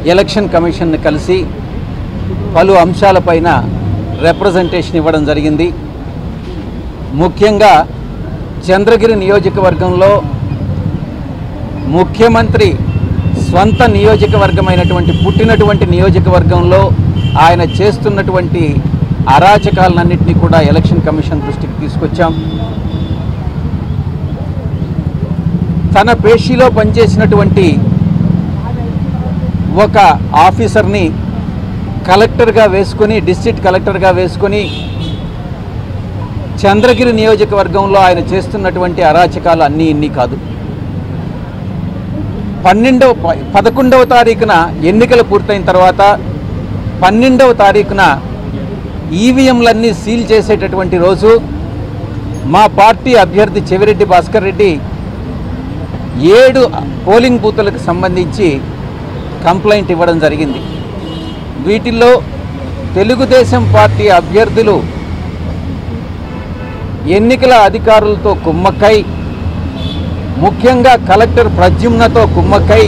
election కమిషన్ని కలిసి పలు అంశాలపైన రిప్రజెంటేషన్ ఇవ్వడం జరిగింది ముఖ్యంగా చంద్రగిరి నియోజకవర్గంలో ముఖ్యమంత్రి స్వంత నియోజకవర్గమైనటువంటి పుట్టినటువంటి నియోజకవర్గంలో ఆయన చేస్తున్నటువంటి అరాచకాలన్నింటినీ కూడా ఎలక్షన్ కమిషన్ దృష్టికి తీసుకొచ్చాం తన పేషీలో పనిచేసినటువంటి ఒక ఆఫీసర్ని కలెక్టర్గా వేసుకొని డిస్ట్రిక్ట్ కలెక్టర్గా వేసుకొని చంద్రగిరి నియోజకవర్గంలో ఆయన చేస్తున్నటువంటి అరాచకాలు అన్నీ ఇన్ని కాదు పన్నెండవ ప- పదకొండవ తారీఖున ఎన్నికలు పూర్తయిన తర్వాత పన్నెండవ తారీఖున ఈవీఎంలన్నీ సీల్ చేసేటటువంటి రోజు మా పార్టీ అభ్యర్థి చెవిరెడ్డి భాస్కర్ రెడ్డి ఏడు పోలింగ్ బూతులకు సంబంధించి కంప్లైంట్ ఇవ్వడం జరిగింది వీటిల్లో తెలుగుదేశం పార్టీ అభ్యర్థులు ఎన్నికల అధికారులతో కుమ్మక్కై ముఖ్యంగా కలెక్టర్ ప్రద్యుమ్నతో కుమ్మక్కై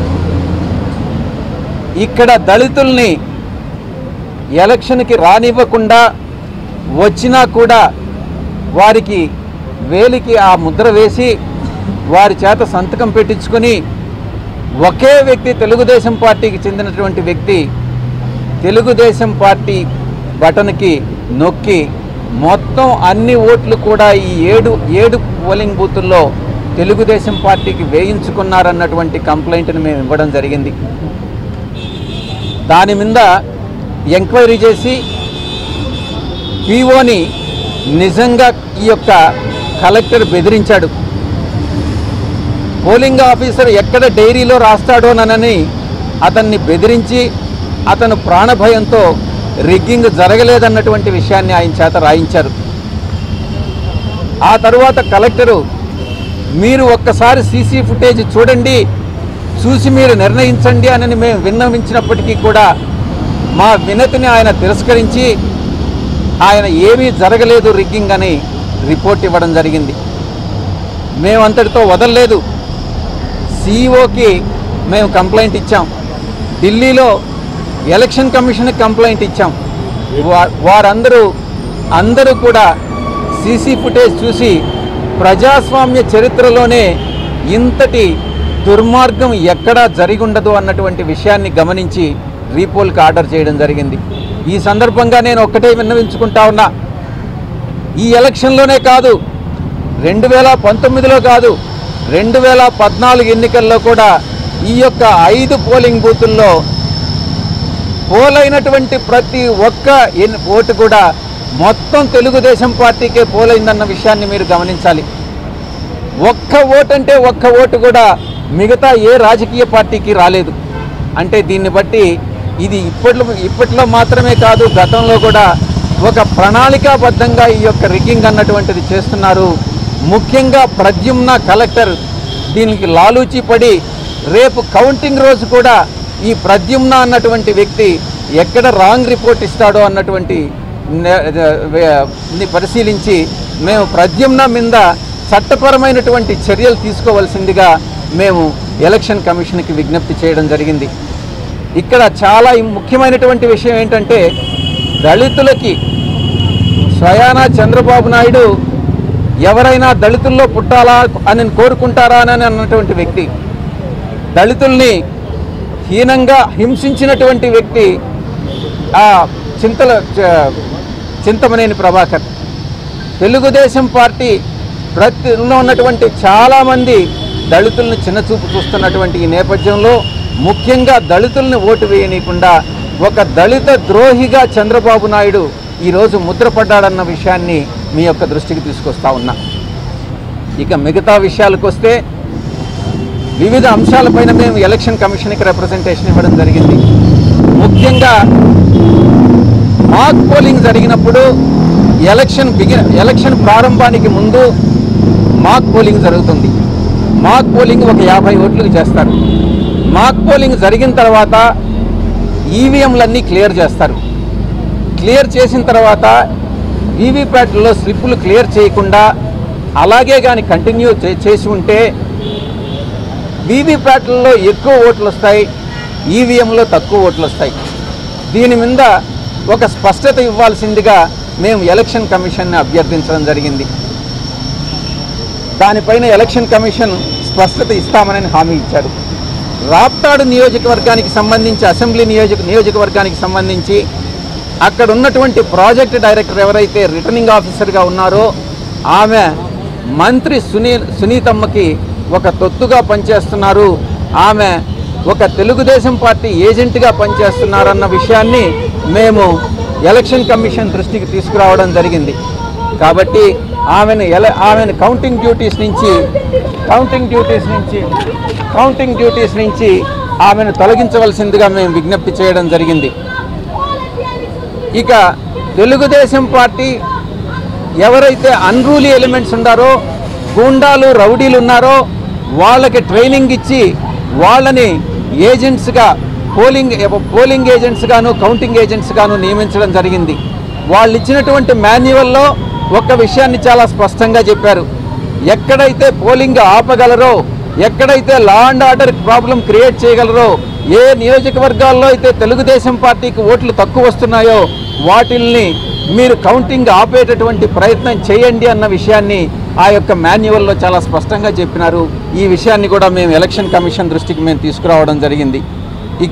ఇక్కడ దళితుల్ని ఎలక్షన్కి రానివ్వకుండా వచ్చినా కూడా వారికి వేలికి ఆ ముద్ర వేసి వారి చేత సంతకం పెట్టించుకొని ఒకే వ్యక్తి తెలుగుదేశం పార్టీకి చెందినటువంటి వ్యక్తి తెలుగుదేశం పార్టీ బటన్కి నొక్కి మొత్తం అన్ని ఓట్లు కూడా ఈ ఏడు ఏడు పోలింగ్ బూతుల్లో తెలుగుదేశం పార్టీకి వేయించుకున్నారన్నటువంటి కంప్లైంట్ని మేము ఇవ్వడం జరిగింది దాని మీద ఎంక్వైరీ చేసి పీఓని నిజంగా ఈ యొక్క కలెక్టర్ బెదిరించాడు పోలింగ్ ఆఫీసర్ ఎక్కడ డైరీలో రాస్తాడోనని అతన్ని బెదిరించి అతను ప్రాణభయంతో రిగ్గింగ్ జరగలేదన్నటువంటి విషయాన్ని ఆయన చేత రాయించారు ఆ తరువాత కలెక్టరు మీరు ఒక్కసారి సీసీ ఫుటేజ్ చూడండి చూసి మీరు నిర్ణయించండి అని మేము విన్నవించినప్పటికీ కూడా మా వినతిని ఆయన తిరస్కరించి ఆయన ఏమీ జరగలేదు రిగ్గింగ్ అని రిపోర్ట్ ఇవ్వడం జరిగింది మేమంతటితో వదలలేదు సిఇఓకి మేము కంప్లైంట్ ఇచ్చాం ఢిల్లీలో ఎలక్షన్ కమిషన్కి కంప్లైంట్ ఇచ్చాం వా- వారందరూ అందరూ కూడా సీసీ ఫుటేజ్ చూసి ప్రజాస్వామ్య చరిత్రలోనే ఇంతటి దుర్మార్గం ఎక్కడా జరిగి ఉండదు అన్నటువంటి విషయాన్ని గమనించి రీపోల్కి ఆర్డర్ చేయడం జరిగింది ఈ సందర్భంగా నేను ఒక్కటే విన్నవించుకుంటా ఉన్నా ఈ ఎలక్షన్లోనే కాదు రెండు వేల పంతొమ్మిదిలో కాదు రెండు వేల పద్నాలుగు ఎన్నికల్లో కూడా ఈ యొక్క ఐదు పోలింగ్ బూతుల్లో పోలైనటువంటి ప్రతి ఒక్క ఎన్- ఓటు కూడా మొత్తం తెలుగుదేశం పార్టీకే పోలైందన్న విషయాన్ని మీరు గమనించాలి ఒక్క ఓటు అంటే ఒక్క ఓటు కూడా మిగతా ఏ రాజకీయ పార్టీకి రాలేదు అంటే దీన్ని బట్టి ఇది ఇప్పట్లో ఇప్పట్లో మాత్రమే కాదు గతంలో కూడా ఒక ప్రణాళికాబద్ధంగా ఈ యొక్క రిగ్గింగ్ అన్నటువంటిది చేస్తున్నారు ముఖ్యంగా ప్రద్యుమ్న కలెక్టర్ దీనికి లాలూచి పడి రేపు కౌంటింగ్ రోజు కూడా ఈ ప్రద్యుమ్న అన్నటువంటి వ్యక్తి ఎక్కడ రాంగ్ రిపోర్ట్ ఇస్తాడో అన్నటువంటి నే- వే- ని పరిశీలించి మేము ప్రద్యుమ్న మీద చట్టపరమైనటువంటి చర్యలు తీసుకోవాల్సిందిగా మేము ఎలక్షన్ కమిషన్కి విజ్ఞప్తి చేయడం జరిగింది ఇక్కడ చాలా ముఖ్యమైనటువంటి విషయం ఏంటంటే దళితులకి స్వయానా చంద్రబాబు నాయుడు ఎవరైనా దళితుల్లో పుట్టాలా అని కోరుకుంటారా అని అన్నటువంటి వ్యక్తి దళితుల్ని హీనంగా హింసించినటువంటి వ్యక్తి ఆ చింతల చ- చింతమనేని ప్రభాకర్ తెలుగుదేశం పార్టీ ప్రతిలో ఉన్నటువంటి చాలామంది దళితులను చిన్నచూపు చూస్తున్నటువంటి ఈ నేపథ్యంలో ముఖ్యంగా దళితుల్ని ఓటు వేయనీయకుండా ఒక దళిత ద్రోహిగా చంద్రబాబు నాయుడు ఈరోజు ముద్రపడ్డాడన్న విషయాన్ని మీ యొక్క దృష్టికి తీసుకొస్తా ఉన్నా ఇక మిగతా విషయాలకు వస్తే వివిధ అంశాలపైన మేము ఎలక్షన్ కమిషన్కి రిప్రజెంటేషన్ ఇవ్వడం జరిగింది ముఖ్యంగా మాక్ పోలింగ్ జరిగినప్పుడు ఎలక్షన్ బిగిన ఎలక్షన్ ప్రారంభానికి ముందు మాక్ పోలింగ్ జరుగుతుంది మాక్ పోలింగ్ ఒక యాభై ఓట్లకు చేస్తారు మాక్ పోలింగ్ జరిగిన తర్వాత ఈవీఎంలన్నీ క్లియర్ చేస్తారు క్లియర్ చేసిన తర్వాత వీవీప్యాట్లో స్లిప్పులు క్లియర్ చేయకుండా అలాగే కానీ కంటిన్యూ చే- చేసి ఉంటే వీవీప్యాట్లలో ఎక్కువ ఓట్లు వస్తాయి ఈవీఎంలో తక్కువ ఓట్లు వస్తాయి దీని మీద ఒక స్పష్టత ఇవ్వాల్సిందిగా మేము ఎలక్షన్ కమిషన్ని అభ్యర్థించడం జరిగింది దానిపైన ఎలక్షన్ కమిషన్ స్పష్టత ఇస్తామని హామీ ఇచ్చారు రాప్తాడు నియోజకవర్గానికి సంబంధించి అసెంబ్లీ నియోజక నియోజకవర్గానికి సంబంధించి అక్కడ ఉన్నటువంటి ప్రాజెక్ట్ డైరెక్టర్ ఎవరైతే రిటర్నింగ్ ఆఫీసర్గా ఉన్నారో ఆమె మంత్రి సునీ సునీతమ్మకి ఒక తొత్తుగా పనిచేస్తున్నారు ఆమె ఒక తెలుగుదేశం పార్టీ ఏజెంట్గా పనిచేస్తున్నారన్న విషయాన్ని మేము ఎలక్షన్ కమిషన్ దృష్టికి తీసుకురావడం జరిగింది కాబట్టి ఆమెను ఎల ఆమెను కౌంటింగ్ డ్యూటీస్ నుంచి కౌంటింగ్ డ్యూటీస్ నుంచి కౌంటింగ్ డ్యూటీస్ నుంచి ఆమెను తొలగించవలసిందిగా మేము విజ్ఞప్తి చేయడం జరిగింది ఇక తెలుగుదేశం పార్టీ ఎవరైతే అన్రూలీ ఎలిమెంట్స్ ఉన్నారో గూండాలు రౌడీలు ఉన్నారో వాళ్ళకి ట్రైనింగ్ ఇచ్చి వాళ్ళని ఏజెంట్స్గా పోలింగ్ పోలింగ్ ఏజెంట్స్గాను కౌంటింగ్ ఏజెంట్స్గాను నియమించడం జరిగింది వాళ్ళు ఇచ్చినటువంటి మాన్యువల్లో ఒక విషయాన్ని చాలా స్పష్టంగా చెప్పారు ఎక్కడైతే పోలింగ్ ఆపగలరో ఎక్కడైతే law and order problem create చేయగలరో ఏ నియోజకవర్గాల్లో అయితే తెలుగుదేశం పార్టీకి ఓట్లు తక్కువ వస్తున్నాయో వాటిల్ని మీరు కౌంటింగ్ ఆపేటటువంటి ప్రయత్నం చేయండి అన్న విషయాన్ని ఆ యొక్క మాన్యువల్లో చాలా స్పష్టంగా చెప్పినారు ఈ విషయాన్ని కూడా మేము ఎలక్షన్ కమిషన్ దృష్టికి మేము తీసుకురావడం జరిగింది ఇక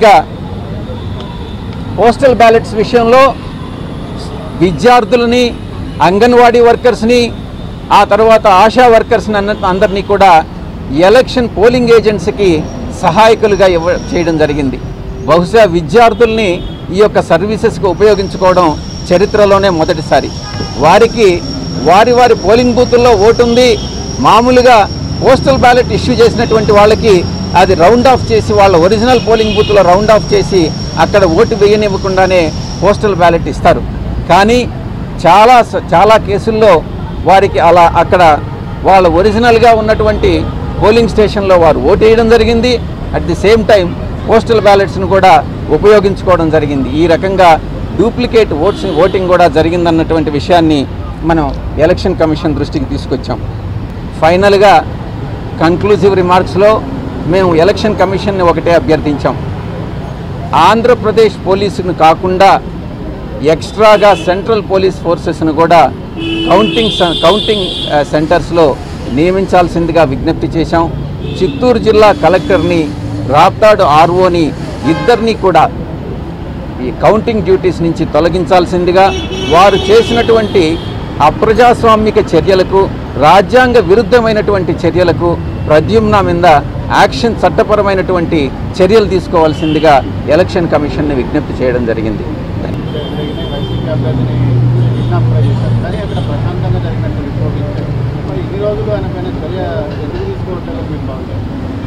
పోస్టల్ బ్యాలెట్స్ విషయంలో విద్యార్థులని అంగన్వాడీ వర్కర్స్ని ఆ తర్వాత ఆశా వర్కర్స్ని అన్న అందరినీ కూడా ఎలక్షన్ పోలింగ్ ఏజెంట్స్కి సహాయకులుగా ఇవ్వ చేయడం జరిగింది బహుశా విద్యార్థుల్ని ఈ యొక్క సర్వీసెస్కి ఉపయోగించుకోవడం చరిత్రలోనే మొదటిసారి వారికి వారి వారి పోలింగ్ బూతుల్లో ఓటు ఉంది మామూలుగా పోస్టల్ బ్యాలెట్ ఇష్యూ చేసినటువంటి వాళ్ళకి అది రౌండ్ ఆఫ్ చేసి వాళ్ళ ఒరిజినల్ పోలింగ్ బూత్లో రౌండ్ ఆఫ్ చేసి అక్కడ ఓటు వేయనివ్వకుండానే పోస్టల్ బ్యాలెట్ ఇస్తారు కానీ చాలా స- చాలా కేసుల్లో వారికి అలా అక్కడ వాళ్ళ ఒరిజినల్గా ఉన్నటువంటి పోలింగ్ స్టేషన్లో వారు ఓటు వేయడం జరిగింది at the same time postal బ్యాలెట్స్ను కూడా ఉపయోగించుకోవడం జరిగింది ఈ రకంగా డూప్లికేట్ ఓట్స్ ఓటింగ్ కూడా జరిగిందన్నటువంటి విషయాన్ని మనం ఎలక్షన్ కమిషన్ దృష్టికి తీసుకొచ్చాం ఫైనల్గా కన్క్లూజివ్ రిమార్క్స్లో మేము ఎలక్షన్ కమిషన్ని ఒకటే అభ్యర్థించాం ఆంధ్రప్రదేశ్ పోలీసును కాకుండా ఎక్స్ట్రాగా సెంట్రల్ పోలీస్ ఫోర్సెస్ను కూడా కౌంటింగ్ స- కౌంటింగ్ ఆ, సెంటర్స్లో నియమించాల్సిందిగా విజ్ఞప్తి చేశాం చిత్తూరు జిల్లా కలెక్టర్ని రాప్తాడు ఆర్ఓని ఇద్దరిని కూడా ఈ కౌంటింగ్ డ్యూటీస్ నుంచి తొలగించాల్సిందిగా వారు చేసినటువంటి అప్రజాస్వామిక చర్యలకు రాజ్యాంగ విరుద్ధమైనటువంటి చర్యలకు ప్రద్యుమ్న మీద యాక్షన్ చట్టపరమైనటువంటి చర్యలు తీసుకోవాల్సిందిగా ఎలక్షన్ కమిషన్ని విజ్ఞప్తి చేయడం జరిగింది జరిగినాయి వైసీపీ అభ్యర్థిని కిడ్నాప్ ట్రై చేశారు కానీ అక్కడ ప్రశాంతంగా జరిగినట్టు రిపోర్ట్ ఇచ్చారు మరి ఇన్ని రోజులు ఆయన పైన చర్య ఎందుకు తీసుకోవట్లేదు మీకు బాగుంది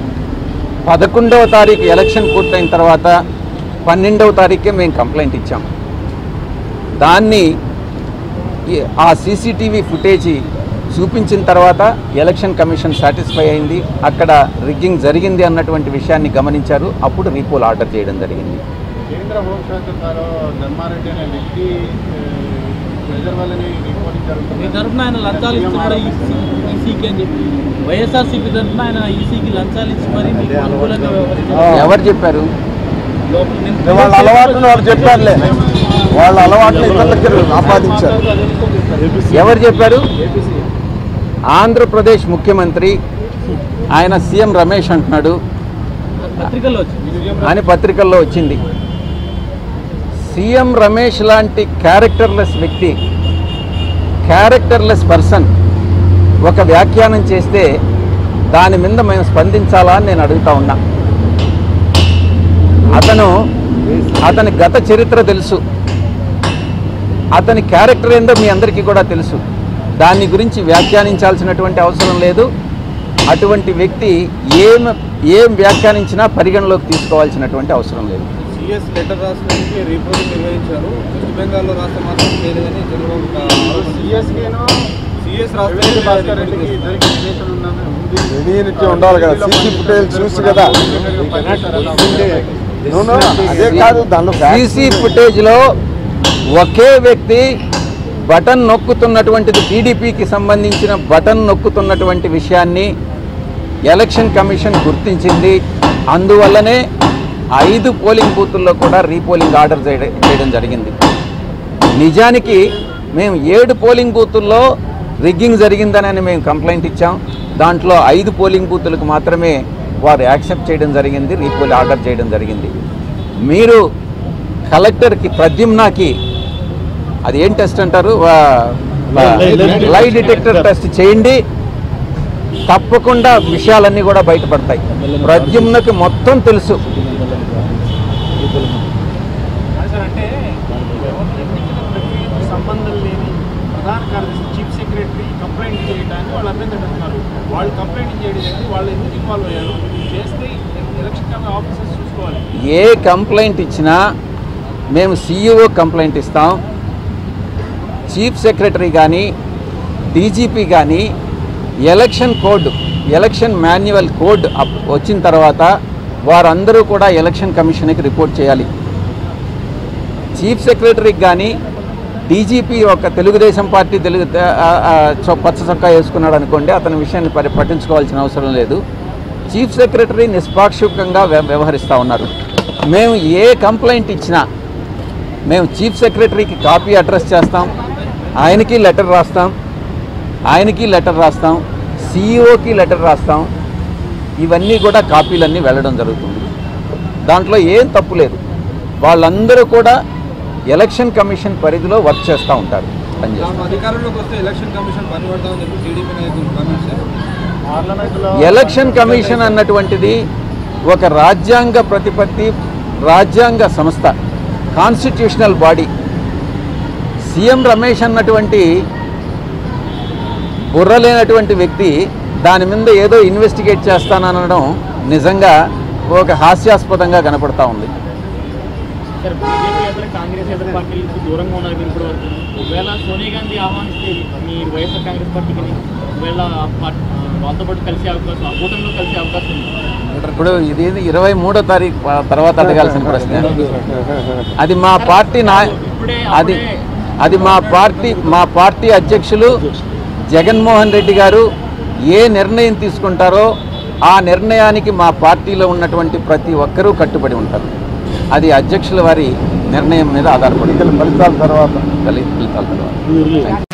పదకొండవ తారీఖు ఎలక్షన్ పూర్తయిన తర్వాత పన్నెండవ తారీఖే మేము కంప్లైంట్ ఇచ్చాం దాన్ని ఈ- ఆ సీసీటీవీ ఫుటేజీ చూపించిన తర్వాత ఎలక్షన్ కమిషన్ సాటిస్ఫై అయింది అక్కడ రిగ్గింగ్ జరిగింది అన్నటువంటి విషయాన్ని గమనించారు అప్పుడు రీపోల్ ఆర్డర్ చేయడం జరిగింది కేంద్ర హోంశాఖ గారు ధర్మారెడ్డి అనే వ్యక్తి ప్రెజర్ వల్లని రిపోర్టింగ్ మీ జరుగుతుంది తరఫున ఆయన లంచాలు ఇస్తున్నాడు ఈసీకి అని చెప్పి వైఎస్ఆర్సీపీ తరఫున ఆయన ఈసీకి లంచాలు ఇచ్చి మరి మీకు అనుకూలంగా వ్యవహరించారు ఎవరు చెప్పారు లోపల నేను- వాళ్ళ అలవాటును వాళ్ళు చెప్పారులే వాళ్ళ అలవాట్లు ఇతరులకి ఆపాదించారు ఎవరు చెప్పారు ఆంధ్రప్రదేశ్ ముఖ్యమంత్రి ఆయన సీఎం రమేష్ అంటున్నాడు పత్రికల్లో వచ్చింది అని పత్రికల్లో వచ్చింది సీఎం రమేష్ లాంటి క్యారెక్టర్లెస్ వ్యక్తి క్యారెక్టర్లెస్ పర్సన్ ఒక వ్యాఖ్యానం చేస్తే దాని మీద మేము స్పందించాలా అని నేను అడుగుతా ఉన్నా అతను అతని గత చరిత్ర తెలుసు అతని క్యారెక్టర్ ఏందో మీ అందరికీ కూడా తెలుసు దాని గురించి వ్యాఖ్యానించాల్సినటువంటి అవసరం లేదు అటువంటి వ్యక్తి ఏం ఏం వ్యాఖ్యానించినా పరిగణలోకి తీసుకోవాల్సినటువంటి అవసరం లేదు సిఎస్ లెటర్ రాష్ట్రానికి రిపోర్టింగ్ నిర్వహించారు వెస్ట్ బెంగాల్లో రాష్ట్రం మాత్రం చేయలేదని చంద్రబాబు ఆరోపణ సిఎస్కేను సిఎస్ రెడ్డి భాస్కర్ రాష్ట్రం రెడ్డికి ఇద్దరికి రిలేషన్ ఉందని ఉంది ఇమ్యూనిటీ ఉండాలి కదా సీసీ ఫుటేజ్ చూసి కదా No, no, అదే కాదు దానిలో సీసీ ఫుటేజ్లో ఒకే వ్యక్తి బటన్ నొక్కుతున్నటువంటిది టీడీపీకి సంబంధించిన బటన్ నొక్కుతున్నటువంటి విషయాన్ని ఎలక్షన్ కమిషన్ గుర్తించింది అందువల్లనే ఐదు పోలింగ్ బూతుల్లో కూడా రీపోలింగ్ ఆర్డర్ చేయడం చేయడం జరిగింది నిజానికి మేము ఏడు పోలింగ్ బూతుల్లో రిగ్గింగ్ జరిగిందని మేము కంప్లైంట్ ఇచ్చాం దాంట్లో ఐదు పోలింగ్ బూతులకు మాత్రమే వారు యాక్సెప్ట్ చేయడం జరిగింది రీపోల్ ఆర్డర్ చేయడం జరిగింది మీరు కలెక్టర్కి ప్రద్యుమ్నాకి అది ఏం టెస్ట్ అంటారు లై డిటెక్టర్ టెస్ట్ చేయండి తప్పకుండా విషయాలన్నీ కూడా బయటపడతాయి ప్రద్యుమ్నకి మొత్తం తెలుసు సార్ అంటే ఎన్నికల ప్రక్రియతో సంబంధం లేని ప్రధాన కార్యదర్శి చీఫ్ సెక్రటరీ కంప్లైంట్ చేయడానికి వాళ్ళు అభ్యంతరం పెడుతున్నారు వాళ్ళు కంప్లైంట్ చేయడానికి వాళ్ళు ఎందుకు ఇన్వాల్వ్ అయ్యారు చేస్తే ఎలక్షన్ కమిషన్ ఆఫీసర్స్ చూసుకోవాలి ఏ కంప్లైంట్ ఇచ్చినా మేము సీఈఓ కంప్లైంట్ ఇస్తాం చీఫ్ సెక్రటరీ కానీ డీజీపీ కానీ election code election manual code up వచ్చిన తర్వాత వారందరూ కూడా ఎలక్షన్ కమిషన్కి రిపోర్ట్ చేయాలి చీఫ్ సెక్రటరీకి కానీ డీజీపీ ఒక తెలుగుదేశం పార్టీ తెలుగు ఆ, ఆ, చొ- పచ్చ చొక్కా వేసుకున్నాడు అనుకోండి అతని విషయాన్ని పరి పట్టించుకోవాల్సిన అవసరం లేదు చీఫ్ సెక్రటరీ నిష్పాక్షికంగా వ్య- వ్యవహరిస్తూ ఉన్నారు మేము ఏ కంప్లైంట్ ఇచ్చినా మేము చీఫ్ సెక్రటరీకి కాపీ అడ్రస్ చేస్తాం ఆయనకి లెటర్ రాస్తాం ఆయనకి లెటర్ రాస్తాం సీఈఓకి లెటర్ రాస్తాం ఇవన్నీ కూడా కాపీలన్నీ వెళ్ళడం జరుగుతుంది దాంట్లో ఏం తప్పు లేదు వాళ్ళందరూ కూడా ఎలక్షన్ కమిషన్ పరిధిలో వర్క్ చేస్తూ ఉంటారు పనిచేస్తారు తాము అధికారంలోకి వస్తే ఎలక్షన్ కమిషన్ పని పడతామని చెప్పి టీడీపీ నాయకులు కామెంట్స్ చేశారు పార్లమెంట్లో ఎలక్షన్ కమిషన్ అన్నటువంటిది ఒక రాజ్యాంగ ప్రతిపత్తి రాజ్యాంగ సంస్థ కాన్స్టిట్యూషనల్ బాడీ సీఎం రమేష్ అన్నటువంటి బుర్ర లేనటువంటి వ్యక్తి దాని మీద ఏదో ఇన్వెస్టిగేట్ చేస్తాననడం నిజంగా ఒక హాస్యాస్పదంగా కనపడతా ఉంది సార్ బీజేపీ ఇతర కాంగ్రెస్ ఇతర పార్టీలకు దూరంగా ఉన్నారు మీరు ఇప్పుడు ఒకవేళ సోనియా గాంధీ ఆహ్వానిస్తే మీరు వైఎస్ఆర్ కాంగ్రెస్ పార్టీకి ఒకవేళ ఆ పార్టీ వాళ్ళతో పాటు కలిసే అవకాశం ఆ కూటమిలో కలిసే అవకాశం ఉంది ఇప్పుడు ఇది ఇరవై మూడో తారీఖు తర్వాత అడగాల్సిన ప్రశ్న అది మా పార్టీ నా ఇప్పుడే అది అప్పుడే అది మా పార్టీ మా పార్టీ అధ్యక్షులు జగన్మోహన్ రెడ్డి గారు ఏ నిర్ణయం తీసుకుంటారో ఆ నిర్ణయానికి మా పార్టీలో ఉన్నటువంటి ప్రతి ఒక్కరూ కట్టుబడి ఉంటారు అది అధ్యక్షుల వారి నిర్ణయం మీద ఆధారపడి ఫలితాల తర్వాత ఫలితాల తర్వాత